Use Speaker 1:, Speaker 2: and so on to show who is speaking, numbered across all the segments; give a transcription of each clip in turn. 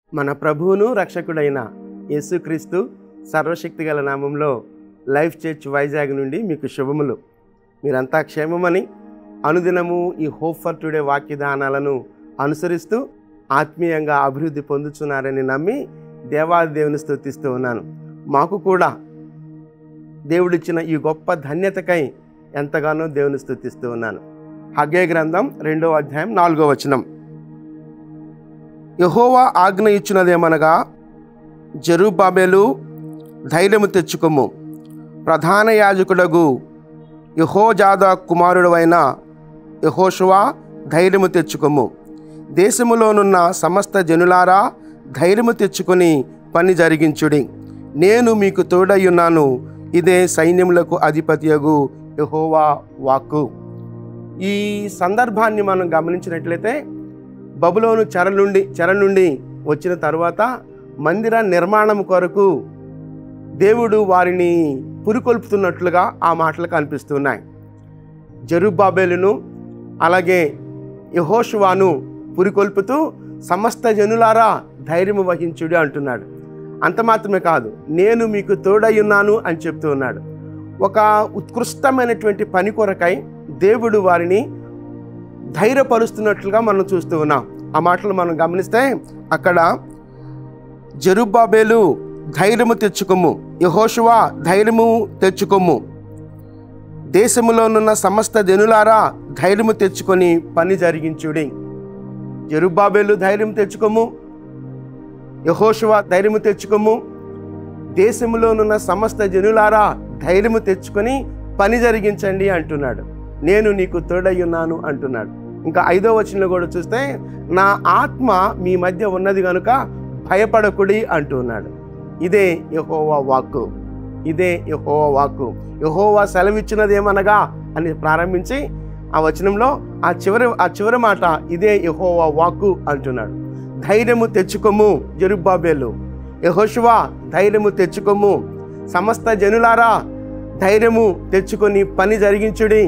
Speaker 1: మన ప్రభువును రక్షకుడైన యేసుక్రీస్తు సర్వశక్తిగల నామంలో లైఫ్ చర్చ్ వైజాగ్ నుండి మీకు శుభములు మీరంతా క్షేమమని అనుదినము ఈ హోప్ ఫర్ టుడే వాక్యదానాలను అనుసరిస్తూ ఆత్మీయంగా అభివృద్ధి పొందుతున్నారని నమ్మి దేవాది దేవుని స్తుతిస్తూ ఉన్నాను మాకు కూడా దేవుడిచ్చిన ఈ గొప్ప ధన్యతకై ఎంతగానో దేవుని స్తుతిస్తూ ఉన్నాను హగే గ్రంథం రెండో అధ్యాయం నాలుగో వచనం యహోవా ఆజ్ఞ ఇచ్చినదేమనగా జెరుబాబెలు ధైర్యము తెచ్చుకొము ప్రధాన యాజకుడగు యహోజాద కుమారుడవైన యహోషువా ధైర్యము తెచ్చుకొము దేశములోనున్న సమస్త జనులారా ధైర్యము తెచ్చుకొని పని జరిగించుడి నేను మీకు తోడయ్యున్నాను ఇదే సైన్యములకు అధిపతియగు యహోవా వాక్కు ఈ సందర్భాన్ని మనం గమనించినట్లయితే బబులోను చెర నుండి చెర నుండి వచ్చిన తర్వాత మందిర నిర్మాణం కొరకు దేవుడు వారిని పురికొల్పుతున్నట్లుగా ఆ మాటలు కనిపిస్తున్నాయి జరుబాబేలును అలాగే యహోషువాను పురికొల్పుతూ సమస్త జనులారా ధైర్యము వహించుడి అంటున్నాడు అంత మాత్రమే కాదు నేను మీకు తోడయ్యున్నాను అని చెప్తూ ఉన్నాడు ఒక ఉత్కృష్టమైనటువంటి పని కొరకై దేవుడు వారిని ధైర్యపరుస్తున్నట్లుగా మనం చూస్తూ ఉన్నాం ఆ మాటలు మనం గమనిస్తే అక్కడ జరుబాబేలు ధైర్యము తెచ్చుకోము యహోషువా ధైర్యము తెచ్చుకోము దేశములోనున్న సమస్త జనులారా ధైర్యము తెచ్చుకొని పని జరిగించుడి జరుబాబేలు ధైర్యం తెచ్చుకోము యహోషువా ధైర్యము తెచ్చుకోము దేశములోనున్న సమస్త జనులారా ధైర్యము తెచ్చుకొని పని జరిగించండి అంటున్నాడు నేను నీకు తోడయ్యున్నాను అంటున్నాడు ఇంకా ఐదో వచనంలో కూడా చూస్తే నా ఆత్మ మీ మధ్య ఉన్నది కనుక భయపడకుడి అంటున్నాడు ఇదే యహోవా వాక్కు ఇదే యహోవా వాక్కు యహోవా సెలవిచ్చినదేమనగా అని ప్రారంభించి ఆ వచనంలో ఆ చివరి ఆ చివరి మాట ఇదే యహోవా వాక్కు అంటున్నాడు ధైర్యము తెచ్చుకోము జరుబాబేలు యహోషువా ధైర్యము తెచ్చుకోము సమస్త జనులారా ధైర్యము తెచ్చుకొని పని జరిగించుడి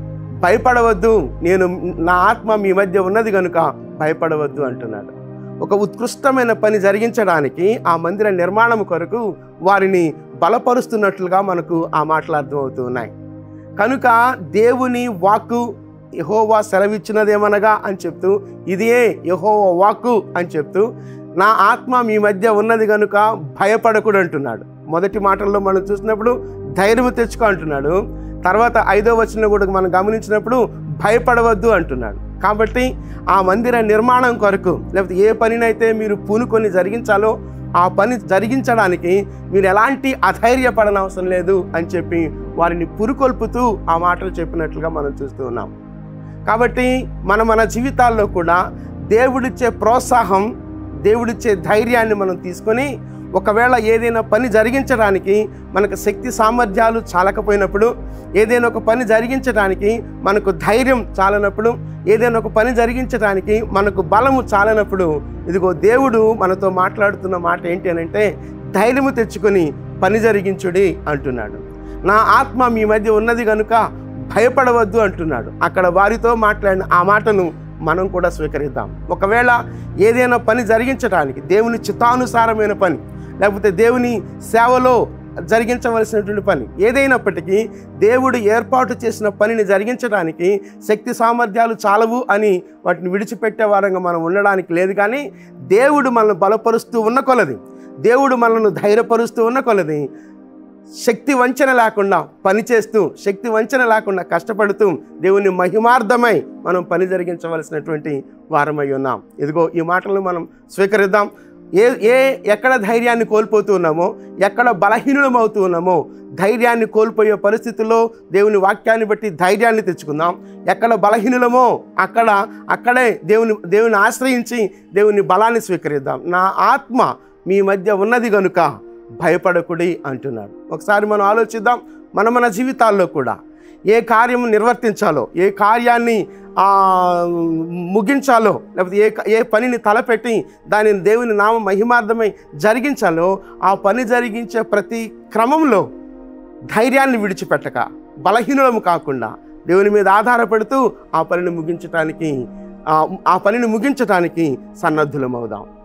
Speaker 1: భయపడవద్దు నేను నా ఆత్మ మీ మధ్య ఉన్నది కనుక భయపడవద్దు అంటున్నాడు ఒక ఉత్కృష్టమైన పని జరిగించడానికి ఆ మందిర నిర్మాణం కొరకు వారిని బలపరుస్తున్నట్లుగా మనకు ఆ మాటలు అర్థమవుతూ ఉన్నాయి కనుక దేవుని వాక్కు యహోవా సెలవిచ్చినదేమనగా అని చెప్తూ ఇదే యహోవా వాక్కు అని చెప్తూ నా ఆత్మ మీ మధ్య ఉన్నది కనుక భయపడకుడు అంటున్నాడు మొదటి మాటల్లో మనం చూసినప్పుడు ధైర్యం తెచ్చుకో అంటున్నాడు తర్వాత ఐదో వచనం కూడా మనం గమనించినప్పుడు భయపడవద్దు అంటున్నాడు కాబట్టి ఆ మందిర నిర్మాణం కొరకు లేకపోతే ఏ పనినైతే మీరు పూనుకొని జరిగించాలో ఆ పని జరిగించడానికి మీరు ఎలాంటి అధైర్యపడనవసరం లేదు అని చెప్పి వారిని పురుకొల్పుతూ ఆ మాటలు చెప్పినట్లుగా మనం చూస్తూ ఉన్నాం కాబట్టి మన మన జీవితాల్లో కూడా దేవుడిచ్చే ప్రోత్సాహం దేవుడిచ్చే ధైర్యాన్ని మనం తీసుకొని ఒకవేళ ఏదైనా పని జరిగించడానికి మనకు శక్తి సామర్థ్యాలు చాలకపోయినప్పుడు ఏదైనా ఒక పని జరిగించడానికి మనకు ధైర్యం చాలనప్పుడు ఏదైనా ఒక పని జరిగించడానికి మనకు బలము చాలనప్పుడు ఇదిగో దేవుడు మనతో మాట్లాడుతున్న మాట ఏంటి అని అంటే ధైర్యము తెచ్చుకొని పని జరిగించుడి అంటున్నాడు నా ఆత్మ మీ మధ్య ఉన్నది కనుక భయపడవద్దు అంటున్నాడు అక్కడ వారితో మాట్లాడిన ఆ మాటను మనం కూడా స్వీకరిద్దాం ఒకవేళ ఏదైనా పని జరిగించడానికి దేవుని చిత్తానుసారమైన పని లేకపోతే దేవుని సేవలో జరిగించవలసినటువంటి పని ఏదైనప్పటికీ దేవుడు ఏర్పాటు చేసిన పనిని జరిగించడానికి శక్తి సామర్థ్యాలు చాలవు అని వాటిని విడిచిపెట్టే వారంగా మనం ఉండడానికి లేదు కానీ దేవుడు మనల్ని బలపరుస్తూ ఉన్న కొలది దేవుడు మనల్ని ధైర్యపరుస్తూ ఉన్న కొలది శక్తి వంచన లేకుండా పనిచేస్తూ శక్తి వంచన లేకుండా కష్టపడుతూ దేవుని మహిమార్థమై మనం పని జరిగించవలసినటువంటి వారమై ఉన్నాం ఇదిగో ఈ మాటలను మనం స్వీకరిద్దాం ఏ ఏ ఎక్కడ ధైర్యాన్ని కోల్పోతూ ఉన్నామో ఎక్కడ బలహీనులం అవుతూ ఉన్నామో ధైర్యాన్ని కోల్పోయే పరిస్థితుల్లో దేవుని వాక్యాన్ని బట్టి ధైర్యాన్ని తెచ్చుకుందాం ఎక్కడ బలహీనులమో అక్కడ అక్కడే దేవుని దేవుని ఆశ్రయించి దేవుని బలాన్ని స్వీకరిద్దాం నా ఆత్మ మీ మధ్య ఉన్నది గనుక భయపడకుడి అంటున్నాడు ఒకసారి మనం ఆలోచిద్దాం మన మన జీవితాల్లో కూడా ఏ కార్యం నిర్వర్తించాలో ఏ కార్యాన్ని ఆ, ముగించాలో లేకపోతే ఏ ఏ పనిని తలపెట్టి దానిని దేవుని నామ మహిమార్థమై జరిగించాలో ఆ పని జరిగించే ప్రతి క్రమంలో ధైర్యాన్ని విడిచిపెట్టక బలహీనులము కాకుండా దేవుని మీద ఆధారపడుతూ ఆ పనిని ముగించటానికి ఆ- ఆ పనిని ముగించటానికి సన్నద్ధులం అవుదాం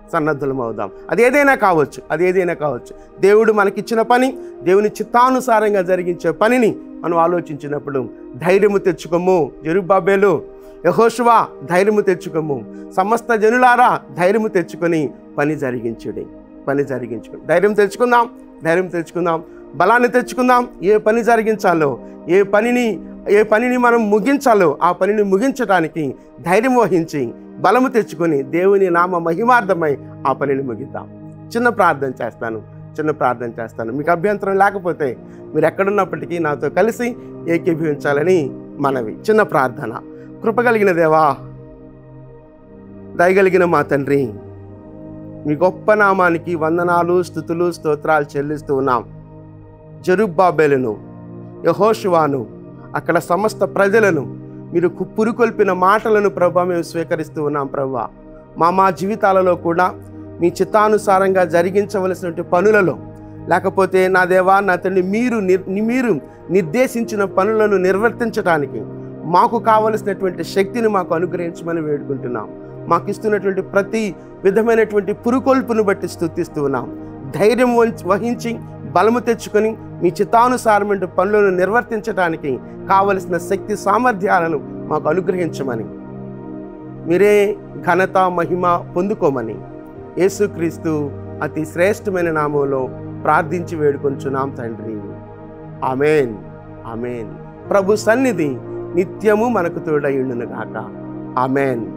Speaker 1: సన్నద్ధులం అవుదాం అది ఏదైనా కావచ్చు అది ఏదైనా కావచ్చు దేవుడు మనకిచ్చిన పని దేవుని చిత్తానుసారంగా జరిగించే పనిని మనం ఆలోచించినప్పుడు ధైర్యము తెచ్చుకోము జరుబాబేలు యహోషువా ధైర్యము తెచ్చుకోము సమస్త జనులారా ధైర్యము తెచ్చుకొని పని జరిగించుడి పని జరిగించుకుని ధైర్యం తెచ్చుకుందాం ధైర్యం తెచ్చుకుందాం బలాన్ని తెచ్చుకుందాం ఏ పని జరిగించాలో ఏ పనిని ఏ పనిని మనం ముగించాలో ఆ పనిని ముగించడానికి ధైర్యం వహించి బలము తెచ్చుకొని దేవుని నామ మహిమార్థమై ఆ పనిని ముగిద్దాం చిన్న ప్రార్థన చేస్తాను చిన్న ప్రార్థన చేస్తాను మీకు అభ్యంతరం లేకపోతే మీరు ఎక్కడున్నప్పటికీ నాతో కలిసి ఏకీభవించాలని మనవి చిన్న ప్రార్థన కృపగలిగిన దేవా దయగలిగిన మా తండ్రి మీ గొప్ప నామానికి వందనాలు స్థుతులు స్తోత్రాలు చెల్లిస్తూ ఉన్నాం జరుబ్బాబేలును యహోషువాను అక్కడ సమస్త ప్రజలను మీరు కు- పురుకొల్పిన మాటలను ప్రభా మేము స్వీకరిస్తూ ఉన్నాం ప్రభా మా మా జీవితాలలో కూడా మీ చిత్తానుసారంగా జరిగించవలసినటువంటి పనులలో లేకపోతే నా దేవా నా తండ్రి మీరు నిర్- మీరు నిర్దేశించిన పనులను నిర్వర్తించడానికి మాకు కావలసినటువంటి శక్తిని మాకు అనుగ్రహించమని వేడుకుంటున్నాం మాకు ఇస్తున్నటువంటి ప్రతి విధమైనటువంటి పురుకొల్పును బట్టి స్థుతిస్తూ ఉన్నాం ధైర్యం వంచి- వహించి బలము తెచ్చుకొని మీ చిత్తానుసారమైన పనులను నిర్వర్తించడానికి కావలసిన శక్తి సామర్థ్యాలను మాకు అనుగ్రహించమని మీరే ఘనత మహిమ పొందుకోమని యేసుక్రీస్తు అతి శ్రేష్టమైన నామంలో ప్రార్థించి వేడుకొంచున్నాం తండ్రి ఆమెన్ ఆమెన్ ప్రభు సన్నిధి నిత్యము మనకు తోడయుండును గాక ఆమెన్